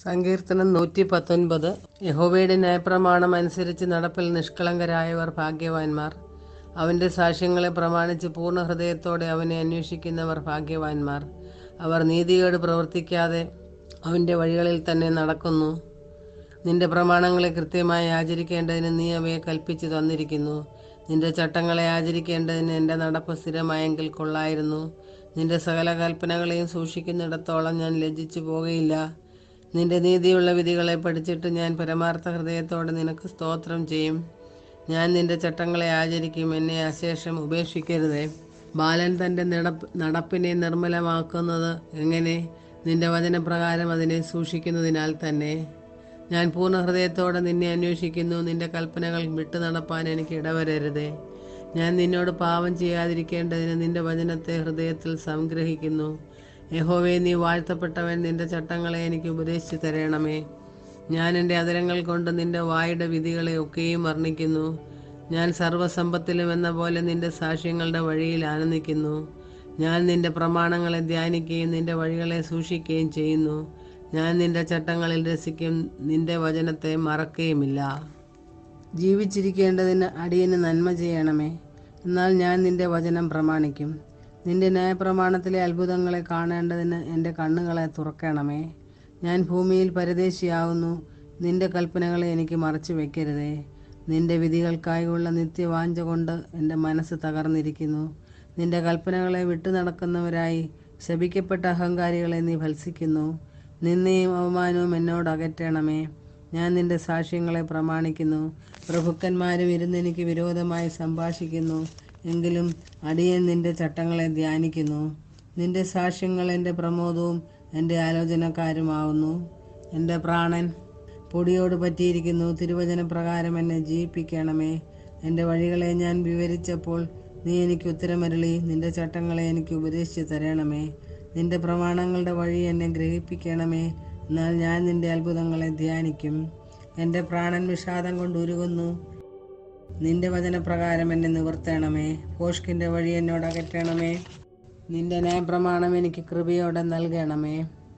സങ്കീർത്തനം നൂറ്റി പത്തൊൻപത് യഹോവയുടെ ന്യായപ്രമാണം അനുസരിച്ച് നടപ്പിൽ നിഷ്കളങ്കരായവർ ഭാഗ്യവാന്മാർ അവൻ്റെ സാക്ഷ്യങ്ങളെ പ്രമാണിച്ച് പൂർണ്ണ ഹൃദയത്തോടെ അവനെ അന്വേഷിക്കുന്നവർ ഭാഗ്യവാന്മാർ അവർ നീതികേട് പ്രവർത്തിക്കാതെ അവൻ്റെ വഴികളിൽ തന്നെ നടക്കുന്നു നിന്റെ പ്രമാണങ്ങളെ കൃത്യമായി ആചരിക്കേണ്ടതിന് നീ അവയെ കൽപ്പിച്ചു തന്നിരിക്കുന്നു നിന്റെ ചട്ടങ്ങളെ ആചരിക്കേണ്ടതിന് എൻ്റെ നടപ്പ് സ്ഥിരമായെങ്കിൽ കൊള്ളായിരുന്നു നിന്റെ സകല കൽപ്പനകളെയും സൂക്ഷിക്കുന്നിടത്തോളം ഞാൻ ലജ്ജിച്ചു പോകുകയില്ല നിന്റെ നീതിയുള്ള വിധികളെ പഠിച്ചിട്ട് ഞാൻ പരമാർത്ഥ ഹൃദയത്തോടെ നിനക്ക് സ്തോത്രം ചെയ്യും ഞാൻ നിന്റെ ചട്ടങ്ങളെ ആചരിക്കും എന്നെ അശേഷം ഉപേക്ഷിക്കരുതേ ബാലൻ തൻ്റെ നടപ്പ് നടപ്പിനെ നിർമ്മലമാക്കുന്നത് എങ്ങനെ നിന്റെ വചനപ്രകാരം അതിനെ സൂക്ഷിക്കുന്നതിനാൽ തന്നെ ഞാൻ പൂർണ്ണ ഹൃദയത്തോടെ നിന്നെ അന്വേഷിക്കുന്നു നിന്റെ കൽപ്പനകൾ വിട്ടു നടപ്പാൻ എനിക്ക് ഇടവരരുതേ ഞാൻ നിന്നോട് പാപം ചെയ്യാതിരിക്കേണ്ടതിന് നിന്റെ വചനത്തെ ഹൃദയത്തിൽ സംഗ്രഹിക്കുന്നു യഹോവേ നീ വാഴ്ത്തപ്പെട്ടവൻ നിന്റെ ചട്ടങ്ങളെ എനിക്ക് ഉപദേശിച്ചു തരണമേ ഞാൻ എൻ്റെ അതരങ്ങൾ കൊണ്ട് നിന്റെ വായുടെ വിധികളെ ഒക്കെയും വർണ്ണിക്കുന്നു ഞാൻ സർവ്വസമ്പത്തിലും എന്ന പോലെ നിന്റെ സാക്ഷ്യങ്ങളുടെ വഴിയിൽ ആനന്ദിക്കുന്നു ഞാൻ നിന്റെ പ്രമാണങ്ങളെ ധ്യാനിക്കുകയും നിന്റെ വഴികളെ സൂക്ഷിക്കുകയും ചെയ്യുന്നു ഞാൻ നിന്റെ ചട്ടങ്ങളിൽ രസിക്കും നിന്റെ വചനത്തെ മറക്കുകയുമില്ല ജീവിച്ചിരിക്കേണ്ടതിന് അടിയന് നന്മ ചെയ്യണമേ എന്നാൽ ഞാൻ നിന്റെ വചനം പ്രമാണിക്കും നിന്റെ ന്യായപ്രമാണത്തിലെ അത്ഭുതങ്ങളെ കാണേണ്ടതിന് എൻ്റെ കണ്ണുകളെ തുറക്കണമേ ഞാൻ ഭൂമിയിൽ പരദേശിയാവുന്നു നിന്റെ കൽപ്പനകളെ എനിക്ക് മറച്ചു വെക്കരുതേ നിന്റെ വിധികൾക്കായുള്ള നിത്യവാഞ്ച കൊണ്ട് എൻ്റെ മനസ്സ് തകർന്നിരിക്കുന്നു നിന്റെ കൽപ്പനകളെ വിട്ടു നടക്കുന്നവരായി ശപിക്കപ്പെട്ട അഹങ്കാരികളെ നീ ഭത്സിക്കുന്നു നിന്നെയും അവമാനവും എന്നോട് അകറ്റണമേ ഞാൻ നിന്റെ സാക്ഷ്യങ്ങളെ പ്രമാണിക്കുന്നു പ്രഭുക്കന്മാരും ഇരുന്നെനിക്ക് വിരോധമായി സംഭാഷിക്കുന്നു എങ്കിലും അടിയൻ നിന്റെ ചട്ടങ്ങളെ ധ്യാനിക്കുന്നു നിന്റെ സാക്ഷ്യങ്ങൾ എൻ്റെ പ്രമോദവും എൻ്റെ ആലോചനക്കാരുമാവുന്നു എൻ്റെ പ്രാണൻ പൊടിയോട് പറ്റിയിരിക്കുന്നു തിരുവചന പ്രകാരം എന്നെ ജീവിപ്പിക്കണമേ എൻ്റെ വഴികളെ ഞാൻ വിവരിച്ചപ്പോൾ നീ എനിക്ക് ഉത്തരമരളി നിന്റെ ചട്ടങ്ങളെ എനിക്ക് ഉപദേശിച്ചു തരണമേ നിന്റെ പ്രമാണങ്ങളുടെ വഴി എന്നെ ഗ്രഹിപ്പിക്കണമേ എന്നാൽ ഞാൻ നിന്റെ അത്ഭുതങ്ങളെ ധ്യാനിക്കും എൻ്റെ പ്രാണൻ വിഷാദം കൊണ്ട് ഉരുകുന്നു നിന്റെ വചനപ്രകാരം എന്നെ നിവർത്തണമേ പോഷ്കിൻ്റെ വഴി എന്നോട് അകറ്റണമേ നിന്റെ ന്യായപ്രമാണം എനിക്ക് കൃപയോടെ നൽകണമേ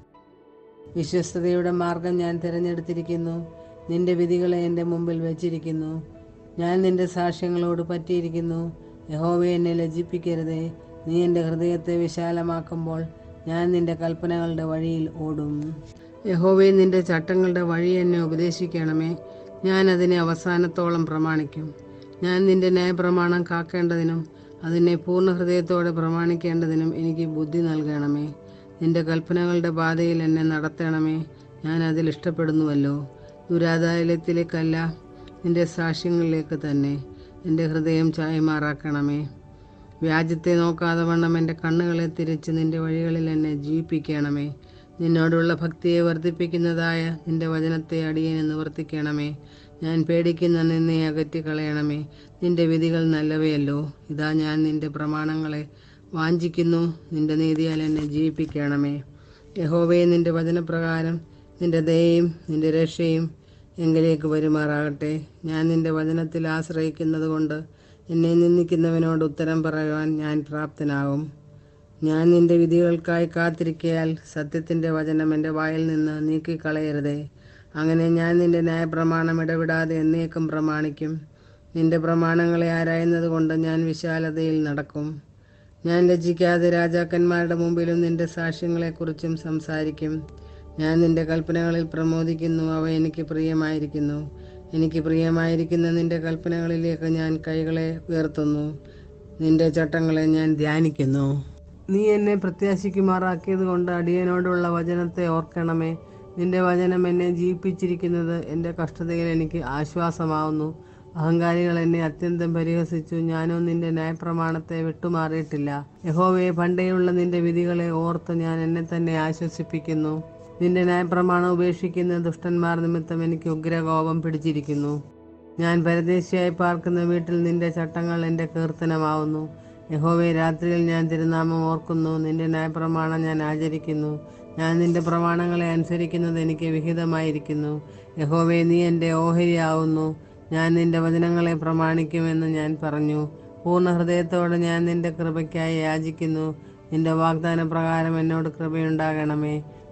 വിശ്വസ്തയുടെ മാർഗം ഞാൻ തിരഞ്ഞെടുത്തിരിക്കുന്നു നിന്റെ വിധികളെ എൻ്റെ മുമ്പിൽ വച്ചിരിക്കുന്നു ഞാൻ നിന്റെ സാക്ഷ്യങ്ങളോട് പറ്റിയിരിക്കുന്നു യഹോവ എന്നെ ലജ്ജിപ്പിക്കരുതേ നീ എൻ്റെ ഹൃദയത്തെ വിശാലമാക്കുമ്പോൾ ഞാൻ നിന്റെ കൽപ്പനകളുടെ വഴിയിൽ ഓടും യഹോവേ നിന്റെ ചട്ടങ്ങളുടെ വഴി എന്നെ ഉപദേശിക്കണമേ ഞാൻ അതിനെ അവസാനത്തോളം പ്രമാണിക്കും ഞാൻ നിന്റെ ന്യായപ്രമാണം കാക്കേണ്ടതിനും അതിനെ പൂർണ്ണ ഹൃദയത്തോടെ പ്രമാണിക്കേണ്ടതിനും എനിക്ക് ബുദ്ധി നൽകണമേ നിന്റെ കൽപ്പനകളുടെ പാതയിൽ എന്നെ നടത്തണമേ ഞാൻ അതിൽ ഇഷ്ടപ്പെടുന്നുവല്ലോ ദുരാദാലയത്തിലേക്കല്ല നിന്റെ സാക്ഷ്യങ്ങളിലേക്ക് തന്നെ എൻ്റെ ഹൃദയം ചായമാറാക്കണമേ വ്യാജത്തെ നോക്കാതെ വണ്ണം എൻ്റെ കണ്ണുകളെ തിരിച്ച് നിന്റെ വഴികളിൽ എന്നെ ജീവിപ്പിക്കണമേ നിന്നോടുള്ള ഭക്തിയെ വർദ്ധിപ്പിക്കുന്നതായ നിന്റെ വചനത്തെ അടിയനെ നിവർത്തിക്കണമേ ഞാൻ പേടിക്കുന്ന നിന്നെ അകറ്റിക്കളയണമേ നിന്റെ വിധികൾ നല്ലവയല്ലോ ഇതാ ഞാൻ നിന്റെ പ്രമാണങ്ങളെ വാഞ്ചിക്കുന്നു നിന്റെ നീതിയാൽ എന്നെ ജീവിപ്പിക്കണമേ യഹോവയെ നിന്റെ വചനപ്രകാരം നിന്റെ ദയയും നിന്റെ രക്ഷയും എങ്കിലേക്ക് വരുമാറാകട്ടെ ഞാൻ നിന്റെ വചനത്തിൽ ആശ്രയിക്കുന്നത് കൊണ്ട് എന്നെ നിന്ദിക്കുന്നവനോട് ഉത്തരം പറയുവാൻ ഞാൻ പ്രാപ്തനാകും ഞാൻ നിന്റെ വിധികൾക്കായി കാത്തിരിക്കയാൽ സത്യത്തിൻ്റെ വചനം എൻ്റെ വായിൽ നിന്ന് നീക്കിക്കളയരുതേ അങ്ങനെ ഞാൻ നിന്റെ ന്യായപ്രമാണം ഇടവിടാതെ എന്നേക്കും പ്രമാണിക്കും നിന്റെ പ്രമാണങ്ങളെ ആരായുന്നത് കൊണ്ട് ഞാൻ വിശാലതയിൽ നടക്കും ഞാൻ ലജ്ജിക്കാതെ രാജാക്കന്മാരുടെ മുമ്പിലും നിന്റെ സാക്ഷ്യങ്ങളെക്കുറിച്ചും സംസാരിക്കും ഞാൻ നിന്റെ കൽപ്പനകളിൽ പ്രമോദിക്കുന്നു അവ എനിക്ക് പ്രിയമായിരിക്കുന്നു എനിക്ക് പ്രിയമായിരിക്കുന്ന നിന്റെ കൽപ്പനകളിലേക്ക് ഞാൻ കൈകളെ ഉയർത്തുന്നു നിന്റെ ചട്ടങ്ങളെ ഞാൻ ധ്യാനിക്കുന്നു നീ എന്നെ പ്രത്യാശിക്കുമാറാക്കിയത് കൊണ്ട് അടിയനോടുള്ള വചനത്തെ ഓർക്കണമേ നിന്റെ വചനം എന്നെ ജീവിപ്പിച്ചിരിക്കുന്നത് എൻ്റെ കഷ്ടതയിൽ എനിക്ക് ആശ്വാസമാവുന്നു അഹങ്കാരികൾ എന്നെ അത്യന്തം പരിഹസിച്ചു ഞാനോ നിന്റെ ന്യായപ്രമാണത്തെ വിട്ടുമാറിയിട്ടില്ല യഹോവയെ പണ്ടേയുള്ള നിന്റെ വിധികളെ ഓർത്ത് ഞാൻ എന്നെ തന്നെ ആശ്വസിപ്പിക്കുന്നു നിന്റെ ന്യായപ്രമാണം ഉപേക്ഷിക്കുന്ന ദുഷ്ടന്മാർ നിമിത്തം എനിക്ക് ഉഗ്രകോപം പിടിച്ചിരിക്കുന്നു ഞാൻ പരദേശിയായി പാർക്കുന്ന വീട്ടിൽ നിന്റെ ചട്ടങ്ങൾ എൻ്റെ കീർത്തനമാവുന്നു യഹോവെ രാത്രിയിൽ ഞാൻ തിരുനാമം ഓർക്കുന്നു നിന്റെ ന്യായപ്രമാണം ഞാൻ ആചരിക്കുന്നു ഞാൻ നിന്റെ പ്രമാണങ്ങളെ അനുസരിക്കുന്നത് എനിക്ക് വിഹിതമായിരിക്കുന്നു യഹോവെ നീ എൻ്റെ ഓഹരിയാവുന്നു ഞാൻ നിന്റെ വചനങ്ങളെ പ്രമാണിക്കുമെന്ന് ഞാൻ പറഞ്ഞു പൂർണ്ണ ഹൃദയത്തോടെ ഞാൻ നിന്റെ കൃപയ്ക്കായി യാചിക്കുന്നു നിന്റെ വാഗ്ദാന പ്രകാരം എന്നോട് കൃപയുണ്ടാകണമേ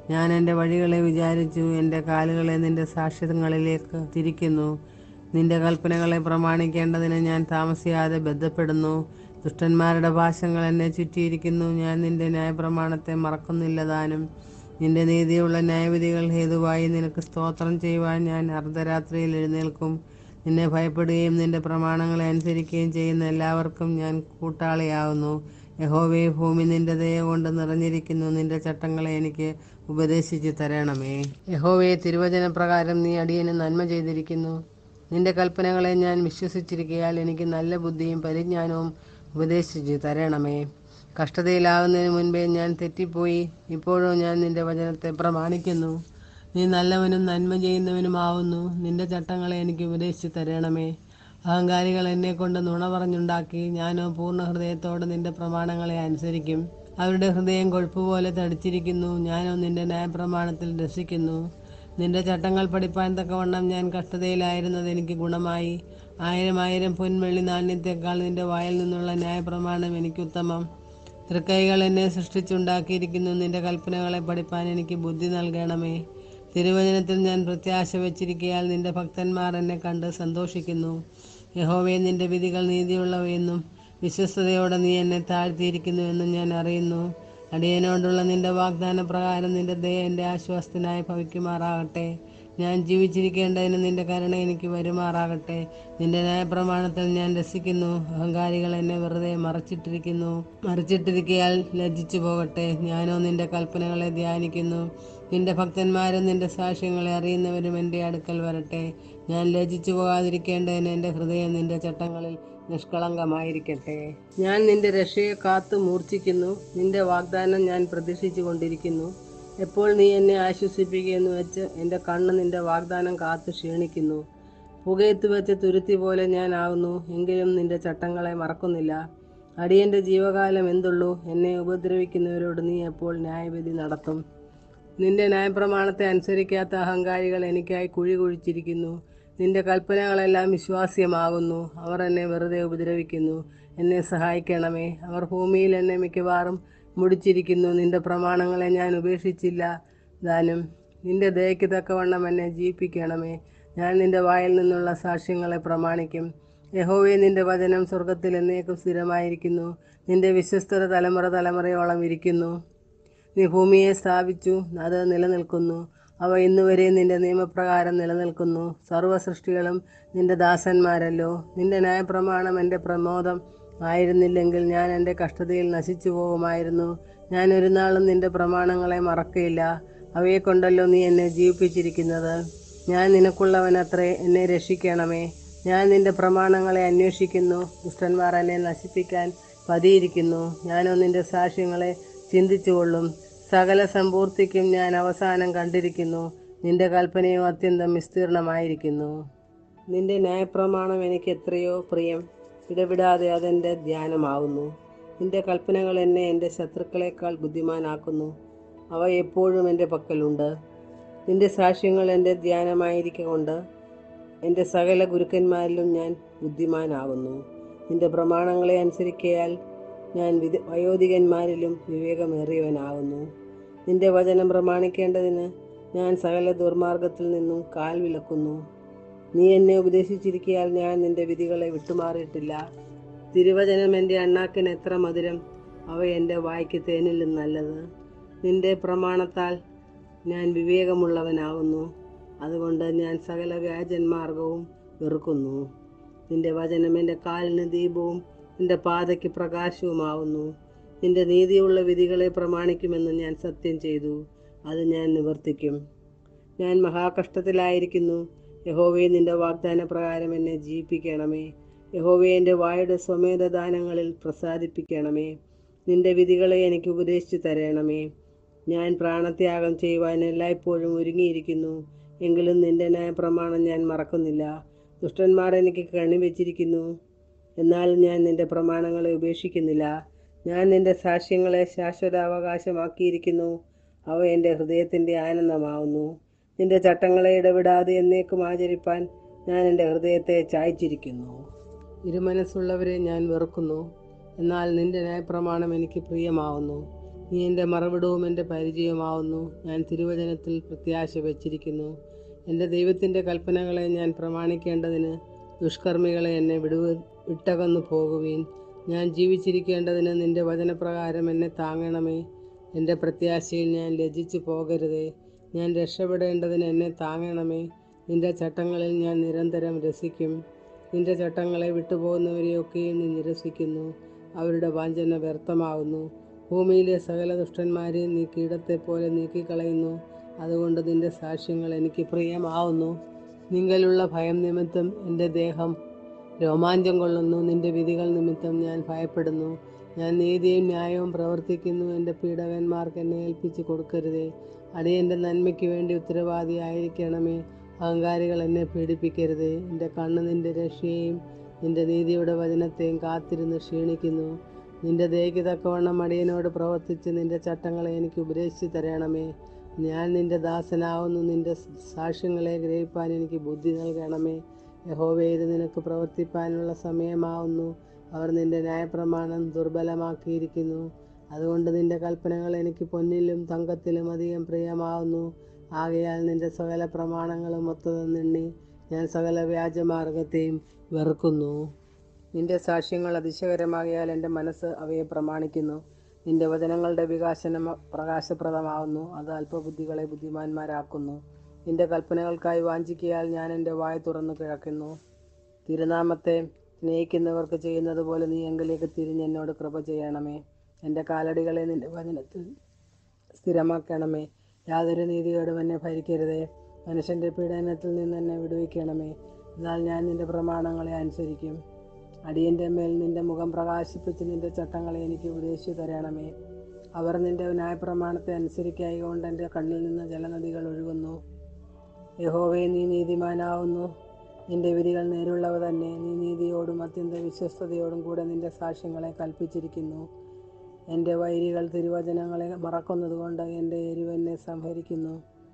ഞാൻ എൻ്റെ വഴികളെ വിചാരിച്ചു എൻ്റെ കാലുകളെ നിന്റെ സാക്ഷ്യങ്ങളിലേക്ക് തിരിക്കുന്നു നിന്റെ കൽപ്പനകളെ പ്രമാണിക്കേണ്ടതിന് ഞാൻ താമസിയാതെ ബന്ധപ്പെടുന്നു ദുഷ്ടന്മാരുടെ ഭാഷങ്ങൾ എന്നെ ചുറ്റിയിരിക്കുന്നു ഞാൻ നിന്റെ ന്യായപ്രമാണത്തെ മറക്കുന്നില്ല താനും നിന്റെ നീതിയുള്ള ന്യായവിധികൾ ഹേതുവായി നിനക്ക് സ്തോത്രം ചെയ്യുവാൻ ഞാൻ അർദ്ധരാത്രിയിൽ എഴുന്നേൽക്കും നിന്നെ ഭയപ്പെടുകയും നിന്റെ പ്രമാണങ്ങളെ അനുസരിക്കുകയും ചെയ്യുന്ന എല്ലാവർക്കും ഞാൻ കൂട്ടാളിയാവുന്നു യഹോവേ ഭൂമി നിന്റെ ദയ കൊണ്ട് നിറഞ്ഞിരിക്കുന്നു നിന്റെ ചട്ടങ്ങളെ എനിക്ക് ഉപദേശിച്ചു തരണമേ യഹോവയെ തിരുവചന പ്രകാരം നീ അടിയന് നന്മ ചെയ്തിരിക്കുന്നു നിന്റെ കൽപ്പനകളെ ഞാൻ വിശ്വസിച്ചിരിക്കയാൽ എനിക്ക് നല്ല ബുദ്ധിയും പരിജ്ഞാനവും ഉപദേശിച്ചു തരണമേ കഷ്ടതയിലാകുന്നതിന് മുൻപേ ഞാൻ തെറ്റിപ്പോയി ഇപ്പോഴും ഞാൻ നിന്റെ വചനത്തെ പ്രമാണിക്കുന്നു നീ നല്ലവനും നന്മ ചെയ്യുന്നവനുമാവുന്നു നിന്റെ ചട്ടങ്ങളെ എനിക്ക് ഉപദേശിച്ചു തരണമേ അഹങ്കാരികൾ എന്നെ കൊണ്ട് നുണ പറഞ്ഞുണ്ടാക്കി ഞാനോ പൂർണ്ണ ഹൃദയത്തോടെ നിന്റെ പ്രമാണങ്ങളെ അനുസരിക്കും അവരുടെ ഹൃദയം കൊഴുപ്പുപോലെ തടിച്ചിരിക്കുന്നു ഞാനോ നിന്റെ ന്യായപ്രമാണത്തിൽ രസിക്കുന്നു നിന്റെ ചട്ടങ്ങൾ പഠിപ്പാൻ തക്കവണ്ണം ഞാൻ കഷ്ടതയിലായിരുന്നത് എനിക്ക് ഗുണമായി ആയിരം ആയിരം പൊൻവെള്ളി നാണ്യത്തെക്കാൾ നിന്റെ വായിൽ നിന്നുള്ള ന്യായപ്രമാണം എനിക്കുത്തമം തൃക്കൈകൾ എന്നെ സൃഷ്ടിച്ചുണ്ടാക്കിയിരിക്കുന്നു നിന്റെ കൽപ്പനകളെ പഠിപ്പാൻ എനിക്ക് ബുദ്ധി നൽകണമേ തിരുവചനത്തിൽ ഞാൻ പ്രത്യാശ വച്ചിരിക്കയാൽ നിന്റെ ഭക്തന്മാർ എന്നെ കണ്ട് സന്തോഷിക്കുന്നു യഹോവേ നിന്റെ വിധികൾ നീതിയുള്ളവയെന്നും വിശ്വസ്തയോടെ നീ എന്നെ താഴ്ത്തിയിരിക്കുന്നുവെന്നും ഞാൻ അറിയുന്നു അടിയനോടുള്ള നിന്റെ വാഗ്ദാന പ്രകാരം നിന്റെ ദയ എൻ്റെ ആശ്വാസത്തിനായി ഭവിക്കുമാറാകട്ടെ ഞാൻ ജീവിച്ചിരിക്കേണ്ടതിന് നിന്റെ കരുണ എനിക്ക് വരുമാറാകട്ടെ നിന്റെ ന്യായപ്രമാണത്തിൽ ഞാൻ രസിക്കുന്നു അഹങ്കാരികൾ എന്നെ വെറുതെ മറച്ചിട്ടിരിക്കുന്നു മറിച്ചിട്ടിരിക്കയാൽ ലജ്ജിച്ചു പോകട്ടെ ഞാനോ നിന്റെ കൽപ്പനകളെ ധ്യാനിക്കുന്നു നിന്റെ ഭക്തന്മാരും നിന്റെ സാക്ഷ്യങ്ങളെ അറിയുന്നവരും എൻ്റെ അടുക്കൽ വരട്ടെ ഞാൻ ലജ്ജിച്ചു പോകാതിരിക്കേണ്ടതിന് എൻ്റെ ഹൃദയം നിന്റെ ചട്ടങ്ങളിൽ നിഷ്കളങ്കമായിരിക്കട്ടെ ഞാൻ നിന്റെ രക്ഷയെ കാത്തു മൂർച്ഛിക്കുന്നു നിന്റെ വാഗ്ദാനം ഞാൻ പ്രതീക്ഷിച്ചു കൊണ്ടിരിക്കുന്നു എപ്പോൾ നീ എന്നെ ആശ്വസിപ്പിക്കുകയെന്ന് വെച്ച് എൻ്റെ കണ്ണ് നിന്റെ വാഗ്ദാനം കാത്തു ക്ഷീണിക്കുന്നു പുകയത്ത് വെച്ച് തുരുത്തി പോലെ ഞാൻ ആകുന്നു എങ്കിലും നിന്റെ ചട്ടങ്ങളെ മറക്കുന്നില്ല അടിയൻ്റെ ജീവകാലം എന്തുള്ളൂ എന്നെ ഉപദ്രവിക്കുന്നവരോട് നീ എപ്പോൾ ന്യായവിധി നടത്തും നിന്റെ ന്യായപ്രമാണത്തെ അനുസരിക്കാത്ത അഹങ്കാരികൾ എനിക്കായി കുഴി കുഴിച്ചിരിക്കുന്നു നിന്റെ കൽപ്പനകളെല്ലാം വിശ്വാസ്യമാകുന്നു അവർ എന്നെ വെറുതെ ഉപദ്രവിക്കുന്നു എന്നെ സഹായിക്കണമേ അവർ ഭൂമിയിൽ എന്നെ മിക്കവാറും മുടിച്ചിരിക്കുന്നു നിന്റെ പ്രമാണങ്ങളെ ഞാൻ ഉപേക്ഷിച്ചില്ല ദാനും നിന്റെ ദയയ്ക്ക് തക്കവണ്ണം എന്നെ ജീവിപ്പിക്കണമേ ഞാൻ നിന്റെ വായിൽ നിന്നുള്ള സാക്ഷ്യങ്ങളെ പ്രമാണിക്കും യഹോവേ നിന്റെ വചനം സ്വർഗത്തിൽ എന്നേക്കും സ്ഥിരമായിരിക്കുന്നു നിന്റെ വിശ്വസ്തത തലമുറ തലമുറയോളം ഇരിക്കുന്നു നീ ഭൂമിയെ സ്ഥാപിച്ചു അത് നിലനിൽക്കുന്നു അവ ഇന്നുവരെ നിന്റെ നിയമപ്രകാരം നിലനിൽക്കുന്നു സർവ്വ സൃഷ്ടികളും നിന്റെ ദാസന്മാരല്ലോ നിന്റെ ന്യായപ്രമാണം എൻ്റെ പ്രമോദം ആയിരുന്നില്ലെങ്കിൽ ഞാൻ എൻ്റെ കഷ്ടതയിൽ നശിച്ചു പോകുമായിരുന്നു ഞാൻ ഒരു നാളും നിന്റെ പ്രമാണങ്ങളെ മറക്കയില്ല അവയെ കൊണ്ടല്ലോ നീ എന്നെ ജീവിപ്പിച്ചിരിക്കുന്നത് ഞാൻ നിനക്കുള്ളവനത്രേ എന്നെ രക്ഷിക്കണമേ ഞാൻ നിന്റെ പ്രമാണങ്ങളെ അന്വേഷിക്കുന്നു ദുഷ്ടന്മാർ എന്നെ നശിപ്പിക്കാൻ പതിയിരിക്കുന്നു ഞാനോ നിന്റെ സാക്ഷ്യങ്ങളെ ചിന്തിച്ചുകൊള്ളും സകല സമ്പൂർത്തിക്കും ഞാൻ അവസാനം കണ്ടിരിക്കുന്നു നിന്റെ കൽപ്പനയും അത്യന്തം വിസ്തീർണമായിരിക്കുന്നു നിന്റെ ന്യായപ്രമാണം എനിക്ക് എത്രയോ പ്രിയം ഇടവിടാതെ അതെൻ്റെ ധ്യാനമാകുന്നു നിന്റെ കൽപ്പനകൾ എന്നെ എൻ്റെ ശത്രുക്കളെക്കാൾ ബുദ്ധിമാനാക്കുന്നു അവ എപ്പോഴും എൻ്റെ പക്കലുണ്ട് നിന്റെ സാക്ഷ്യങ്ങൾ എൻ്റെ ധ്യാനമായിരിക്കൊണ്ട് എൻ്റെ സകല ഗുരുക്കന്മാരിലും ഞാൻ ബുദ്ധിമാനാകുന്നു നിന്റെ പ്രമാണങ്ങളെ അനുസരിക്കയാൽ ഞാൻ വിധ വയോധികന്മാരിലും വിവേകമേറിയവനാകുന്നു നിന്റെ വചനം പ്രമാണിക്കേണ്ടതിന് ഞാൻ സകല ദുർമാർഗത്തിൽ നിന്നും കാൽ വിലക്കുന്നു നീ എന്നെ ഉപദേശിച്ചിരിക്കയാൽ ഞാൻ നിന്റെ വിധികളെ വിട്ടുമാറിയിട്ടില്ല തിരുവചനം എൻ്റെ അണ്ണാക്കിന് എത്ര മധുരം അവ എൻ്റെ വായ്ക്ക് തേനിലും നല്ലത് നിന്റെ പ്രമാണത്താൽ ഞാൻ വിവേകമുള്ളവനാകുന്നു അതുകൊണ്ട് ഞാൻ സകല വ്യാജന്മാർഗവും വെറുക്കുന്നു നിന്റെ വചനം എൻ്റെ കാലിന് ദീപവും നിന്റെ പാതയ്ക്ക് പ്രകാശവുമാവുന്നു നിന്റെ നീതിയുള്ള വിധികളെ പ്രമാണിക്കുമെന്ന് ഞാൻ സത്യം ചെയ്തു അത് ഞാൻ നിവർത്തിക്കും ഞാൻ മഹാകഷ്ടത്തിലായിരിക്കുന്നു യഹോവയെ നിന്റെ വാഗ്ദാന പ്രകാരം എന്നെ ജീവിപ്പിക്കണമേ യഹോവയെ എൻ്റെ വായുടെ സ്വമേധ ദാനങ്ങളിൽ പ്രസാദിപ്പിക്കണമേ നിന്റെ വിധികളെ എനിക്ക് ഉപദേശിച്ചു തരണമേ ഞാൻ പ്രാണത്യാഗം ചെയ്യുവാൻ എല്ലായ്പ്പോഴും ഒരുങ്ങിയിരിക്കുന്നു എങ്കിലും നിന്റെ ന്യായപ്രമാണം ഞാൻ മറക്കുന്നില്ല ദുഷ്ടന്മാർ എനിക്ക് കണി വെച്ചിരിക്കുന്നു എന്നാലും ഞാൻ നിന്റെ പ്രമാണങ്ങളെ ഉപേക്ഷിക്കുന്നില്ല ഞാൻ നിന്റെ സാക്ഷ്യങ്ങളെ ശാശ്വതാവകാശമാക്കിയിരിക്കുന്നു അവ എൻ്റെ ഹൃദയത്തിൻ്റെ ആനന്ദമാവുന്നു നിന്റെ ചട്ടങ്ങളെ ഇടപെടാതെ എന്നേക്കും ആചരിപ്പാൻ ഞാൻ എൻ്റെ ഹൃദയത്തെ ചായ്ച്ചിരിക്കുന്നു ഇരുമനസ്സുള്ളവരെ ഞാൻ വെറുക്കുന്നു എന്നാൽ നിന്റെ ന്യായപ്രമാണം എനിക്ക് പ്രിയമാവുന്നു നീ എൻ്റെ മറവിടവും എൻ്റെ പരിചയമാവുന്നു ഞാൻ തിരുവചനത്തിൽ പ്രത്യാശ വച്ചിരിക്കുന്നു എൻ്റെ ദൈവത്തിൻ്റെ കൽപ്പനകളെ ഞാൻ പ്രമാണിക്കേണ്ടതിന് ദുഷ്കർമ്മികളെ എന്നെ വിടുവ വിട്ടകന്നു പോകുവീൻ ഞാൻ ജീവിച്ചിരിക്കേണ്ടതിന് നിന്റെ വചനപ്രകാരം എന്നെ താങ്ങണമേ എൻ്റെ പ്രത്യാശയിൽ ഞാൻ ലജിച്ചു പോകരുതേ ഞാൻ രക്ഷപ്പെടേണ്ടതിന് എന്നെ താങ്ങണമേ നിന്റെ ചട്ടങ്ങളിൽ ഞാൻ നിരന്തരം രസിക്കും നിന്റെ ചട്ടങ്ങളെ വിട്ടുപോകുന്നവരെയൊക്കെയും നീ നിരസിക്കുന്നു അവരുടെ വാഞ്ചന വ്യർത്ഥമാകുന്നു ഭൂമിയിലെ സകല ദുഷ്ടന്മാരെയും നീ കീടത്തെ പോലെ നീക്കിക്കളയുന്നു അതുകൊണ്ട് നിന്റെ സാക്ഷ്യങ്ങൾ എനിക്ക് പ്രിയമാവുന്നു നിങ്കലുള്ള ഭയം നിമിത്തം എൻ്റെ ദേഹം രോമാഞ്ചം കൊള്ളുന്നു നിന്റെ വിധികൾ നിമിത്തം ഞാൻ ഭയപ്പെടുന്നു ഞാൻ നീതിയും ന്യായവും പ്രവർത്തിക്കുന്നു എൻ്റെ പീഡകന്മാർക്ക് എന്നെ ഏൽപ്പിച്ച് കൊടുക്കരുതേ അടിയൻ്റെ നന്മയ്ക്ക് വേണ്ടി ഉത്തരവാദിയായിരിക്കണമേ അഹങ്കാരികൾ എന്നെ പീഡിപ്പിക്കരുതേ എൻ്റെ കണ്ണ് നിന്റെ രക്ഷയെയും നിന്റെ നീതിയുടെ വചനത്തെയും കാത്തിരുന്ന് ക്ഷീണിക്കുന്നു നിന്റെ ദയക്ക് തക്കവണ്ണം അടിയനോട് പ്രവർത്തിച്ച് നിന്റെ ചട്ടങ്ങളെ എനിക്ക് ഉപദേശിച്ചു തരണമേ ഞാൻ നിന്റെ ദാസനാവുന്നു നിന്റെ സാക്ഷ്യങ്ങളെ ഗ്രഹിപ്പാൻ എനിക്ക് ബുദ്ധി നൽകണമേ യഹോവേ ഇത് നിനക്ക് പ്രവർത്തിപ്പാനുള്ള സമയമാവുന്നു അവർ നിന്റെ ന്യായപ്രമാണം ദുർബലമാക്കിയിരിക്കുന്നു അതുകൊണ്ട് നിന്റെ കൽപ്പനകൾ എനിക്ക് പൊന്നിലും തങ്കത്തിലും അധികം പ്രിയമാവുന്നു ആകയാൽ നിന്റെ സകല പ്രമാണങ്ങളും ഒത്തതെന്നെണ്ണി ഞാൻ സകല വ്യാജമാർഗത്തെയും വെറുക്കുന്നു നിന്റെ സാക്ഷ്യങ്ങൾ അതിശയകരമാകിയാൽ എൻ്റെ മനസ്സ് അവയെ പ്രമാണിക്കുന്നു നിന്റെ വചനങ്ങളുടെ വികാസനം പ്രകാശപ്രദമാവുന്നു അത് അല്പബുദ്ധികളെ ബുദ്ധിമാന്മാരാക്കുന്നു നിന്റെ കൽപ്പനകൾക്കായി വാഞ്ചിക്കയാൽ ഞാൻ എൻ്റെ വായ തുറന്നു കിഴക്കുന്നു തിരുനാമത്തെ സ്നേഹിക്കുന്നവർക്ക് ചെയ്യുന്നത് പോലെ നീ എങ്കിലേക്ക് തിരിഞ്ഞ് എന്നോട് കൃപ ചെയ്യണമേ എൻ്റെ കാലടികളെ നിന്റെ വചനത്തിൽ സ്ഥിരമാക്കണമേ യാതൊരു നീതികേടും എന്നെ ഭരിക്കരുതേ മനുഷ്യൻ്റെ പീഡനത്തിൽ നിന്ന് എന്നെ വിടുവിക്കണമേ എന്നാൽ ഞാൻ നിന്റെ പ്രമാണങ്ങളെ അനുസരിക്കും അടിയൻ്റെ മേൽ നിന്റെ മുഖം പ്രകാശിപ്പിച്ച് നിന്റെ ചട്ടങ്ങളെ എനിക്ക് ഉപദേശിച്ചു തരണമേ അവർ നിന്റെ ന്യായപ്രമാണത്തെ അനുസരിക്കായി കൊണ്ട് എൻ്റെ കണ്ണിൽ നിന്ന് ജലനദികൾ ഒഴുകുന്നു യഹോവേ നീ നീതിമാനാവുന്നു നിന്റെ വിധികൾ നേരുള്ളവ തന്നെ നീ നീതിയോടും അത്യന്ത വിശ്വസ്തയോടും കൂടെ നിന്റെ സാക്ഷ്യങ്ങളെ കൽപ്പിച്ചിരിക്കുന്നു എൻ്റെ വൈരികൾ തിരുവചനങ്ങളെ മറക്കുന്നതുകൊണ്ട് എൻ്റെ എരിവ് എന്നെ സംഹരിക്കുന്നു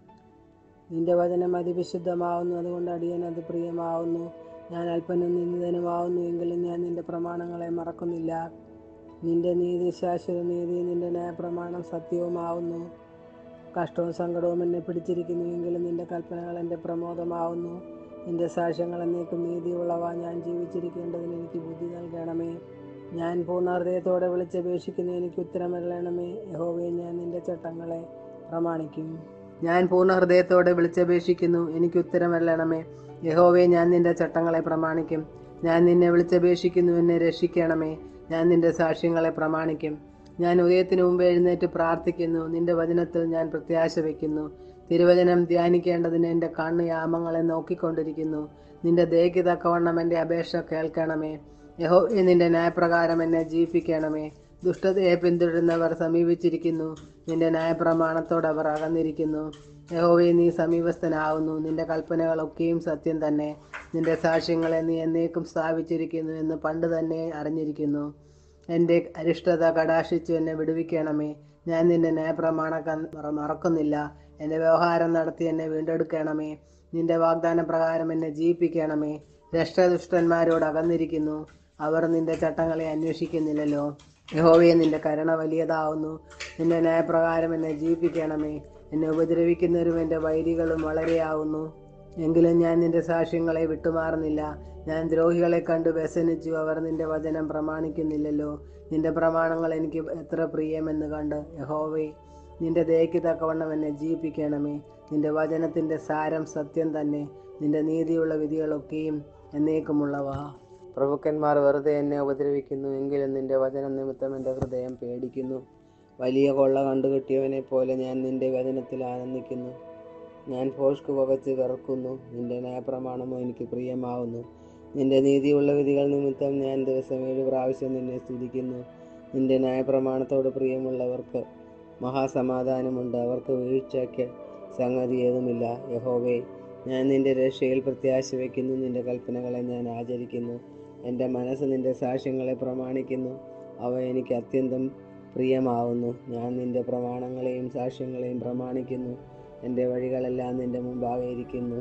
നിന്റെ വചനം അതിവിശുദ്ധമാവുന്നു അതുകൊണ്ട് അടിയൻ അത് പ്രിയമാവുന്നു ഞാൻ അല്പനും നിന്ദിതനുമാവുന്നു എങ്കിലും ഞാൻ നിന്റെ പ്രമാണങ്ങളെ മറക്കുന്നില്ല നിന്റെ നീതി ശാശ്വത നീതി നിന്റെ ന്യായപ്രമാണം സത്യവുമാവുന്നു കഷ്ടവും സങ്കടവും എന്നെ പിടിച്ചിരിക്കുന്നു എങ്കിലും നിന്റെ കൽപ്പനകൾ എൻ്റെ പ്രമോദമാവുന്നു നിന്റെ സാക്ഷ്യങ്ങൾ എന്നേക്കും നീതിയുള്ളവ ഞാൻ ജീവിച്ചിരിക്കേണ്ടതിന് എനിക്ക് ബുദ്ധി നൽകണമേ ഞാൻ പൂർണ്ണ ഹൃദയത്തോടെ വിളിച്ചപേക്ഷിക്കുന്നു എനിക്ക് ഉത്തരം നൽകണമേ യഹോവേ ഞാൻ നിന്റെ ചട്ടങ്ങളെ പ്രമാണിക്കും ഞാൻ പൂർണ്ണ ഹൃദയത്തോടെ വിളിച്ചപേക്ഷിക്കുന്നു എനിക്ക് ഉത്തരം നൽകണമേ യഹോവേ ഞാൻ നിന്റെ ചട്ടങ്ങളെ പ്രമാണിക്കും ഞാൻ നിന്നെ വിളിച്ചപേക്ഷിക്കുന്നു എന്നെ രക്ഷിക്കണമേ ഞാൻ നിന്റെ സാക്ഷ്യങ്ങളെ പ്രമാണിക്കും ഞാൻ ഉദയത്തിന് മുമ്പ് എഴുന്നേറ്റ് പ്രാർത്ഥിക്കുന്നു നിന്റെ വചനത്തിൽ ഞാൻ പ്രത്യാശ വയ്ക്കുന്നു തിരുവചനം ധ്യാനിക്കേണ്ടതിന് എൻ്റെ കണ്ണ് യാമങ്ങളെ നോക്കിക്കൊണ്ടിരിക്കുന്നു നിന്റെ ദയക്ക് തക്കവണ്ണം എൻ്റെ അപേക്ഷ കേൾക്കണമേ യഹോ നിന്റെ ന്യായപ്രകാരം എന്നെ ജീവിപ്പിക്കണമേ ദുഷ്ടതയെ പിന്തുടരുന്നവർ സമീപിച്ചിരിക്കുന്നു നിന്റെ ന്യായപ്രമാണത്തോട് അവർ അകന്നിരിക്കുന്നു യഹോവേ നീ സമീപസ്ഥനാവുന്നു നിന്റെ കൽപ്പനകളൊക്കെയും സത്യം തന്നെ നിന്റെ സാക്ഷ്യങ്ങളെ നീ എന്നേക്കും സ്ഥാപിച്ചിരിക്കുന്നു എന്ന് പണ്ട് തന്നെ അറിഞ്ഞിരിക്കുന്നു എൻ്റെ അരിഷ്ടത കടാക്ഷിച്ചു എന്നെ വിടുവിക്കണമേ ഞാൻ നിന്റെ ന്യായപ്രമാണ മറക്കുന്നില്ല എൻ്റെ വ്യവഹാരം നടത്തി എന്നെ വീണ്ടെടുക്കണമേ നിന്റെ വാഗ്ദാന പ്രകാരം എന്നെ ജീവിപ്പിക്കണമേ രഷ്ടദുഷ്ടന്മാരോട് അകന്നിരിക്കുന്നു അവർ നിന്റെ ചട്ടങ്ങളെ അന്വേഷിക്കുന്നില്ലല്ലോ യഹോവയെ നിന്റെ കരുണ വലിയതാവുന്നു നിന്റെ ന്യായപ്രകാരം എന്നെ ജീവിപ്പിക്കണമേ എന്നെ ഉപദ്രവിക്കുന്നവരും എൻ്റെ വൈരികളും വളരെയാവുന്നു എങ്കിലും ഞാൻ നിന്റെ സാക്ഷ്യങ്ങളെ വിട്ടുമാറുന്നില്ല ഞാൻ ദ്രോഹികളെ കണ്ടു വ്യസനിച്ചു അവർ നിന്റെ വചനം പ്രമാണിക്കുന്നില്ലല്ലോ നിന്റെ പ്രമാണങ്ങൾ എനിക്ക് എത്ര പ്രിയമെന്ന് കണ്ട് യഹോവേ നിന്റെ ദയക്ക് തക്കവണ്ണം എന്നെ ജീവിപ്പിക്കണമേ നിന്റെ വചനത്തിൻ്റെ സാരം സത്യം തന്നെ നിന്റെ നീതിയുള്ള വിധികളൊക്കെയും എന്നേക്കുമുള്ളവ പ്രഭുക്കന്മാർ വെറുതെ എന്നെ ഉപദ്രവിക്കുന്നു എങ്കിലും നിന്റെ വചനം നിമിത്തം എൻ്റെ ഹൃദയം പേടിക്കുന്നു വലിയ കൊള്ള കണ്ടുകെട്ടിയവനെ പോലെ ഞാൻ നിന്റെ വചനത്തിൽ ആനന്ദിക്കുന്നു ഞാൻ ഫോഷ്ക്ക് പുകച്ച് വിറക്കുന്നു നിന്റെ ന്യായപ്രമാണമോ എനിക്ക് പ്രിയമാവുന്നു നിന്റെ നീതിയുള്ള വിധികൾ നിമിത്തം ഞാൻ ദിവസം ഏഴ് പ്രാവശ്യം നിന്നെ സ്തുതിക്കുന്നു നിന്റെ ന്യായപ്രമാണത്തോട് പ്രിയമുള്ളവർക്ക് മഹാസമാധാനമുണ്ട് അവർക്ക് വീഴ്ചയ്ക്ക് സംഗതി ഏതുമില്ല യഹോവേ ഞാൻ നിന്റെ രക്ഷയിൽ പ്രത്യാശ വയ്ക്കുന്നു നിന്റെ കൽപ്പനകളെ ഞാൻ ആചരിക്കുന്നു എൻ്റെ മനസ്സ് നിന്റെ സാക്ഷ്യങ്ങളെ പ്രമാണിക്കുന്നു അവ എനിക്ക് അത്യന്തം പ്രിയമാവുന്നു ഞാൻ നിന്റെ പ്രമാണങ്ങളെയും സാക്ഷ്യങ്ങളെയും പ്രമാണിക്കുന്നു എൻ്റെ വഴികളെല്ലാം നിന്റെ മുമ്പാകെ ഇരിക്കുന്നു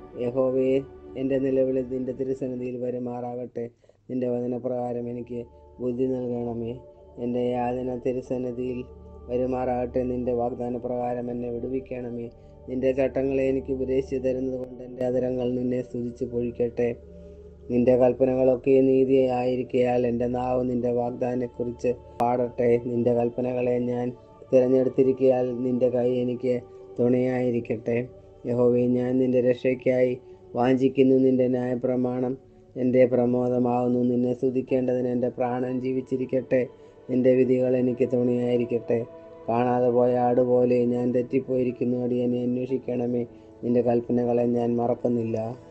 യഹോവേ എൻ്റെ നിലവിളി നിന്റെ തിരുസന്നിധിയിൽ വരുമാറാകട്ടെ നിന്റെ വചനപ്രകാരം എനിക്ക് ബുദ്ധി നൽകണമേ എൻ്റെ യാതന തിരുസന്നിധിയിൽ വരുമാറാകട്ടെ നിന്റെ വാഗ്ദാന പ്രകാരം എന്നെ വിടുവിക്കണമേ നിന്റെ ചട്ടങ്ങളെ എനിക്ക് ഉപദേശിച്ചു തരുന്നത് കൊണ്ട് എൻ്റെ അതരങ്ങൾ നിന്നെ സ്തുതിച്ച് പൊഴിക്കട്ടെ നിന്റെ കൽപ്പനകളൊക്കെ നീതിയായിരിക്കയാൽ എൻ്റെ നാവ് നിന്റെ വാഗ്ദാനെക്കുറിച്ച് പാടട്ടെ നിന്റെ കൽപ്പനകളെ ഞാൻ തിരഞ്ഞെടുത്തിരിക്കയാൽ നിന്റെ കൈ എനിക്ക് തുണയായിരിക്കട്ടെ യഹോവേ ഞാൻ നിന്റെ രക്ഷയ്ക്കായി വാഞ്ചിക്കുന്നു നിന്റെ ന്യായപ്രമാണം എൻ്റെ പ്രമോദമാവുന്നു നിന്നെ സ്തുതിക്കേണ്ടതിന് എൻ്റെ പ്രാണൻ ജീവിച്ചിരിക്കട്ടെ നിന്റെ വിധികൾ എനിക്ക് തുണയായിരിക്കട്ടെ കാണാതെ പോയ ആടുപോലെ ഞാൻ തെറ്റിപ്പോയിരിക്കുന്നു അടിയനെ അന്വേഷിക്കണമേ നിന്റെ കൽപ്പനകളെ ഞാൻ മറക്കുന്നില്ല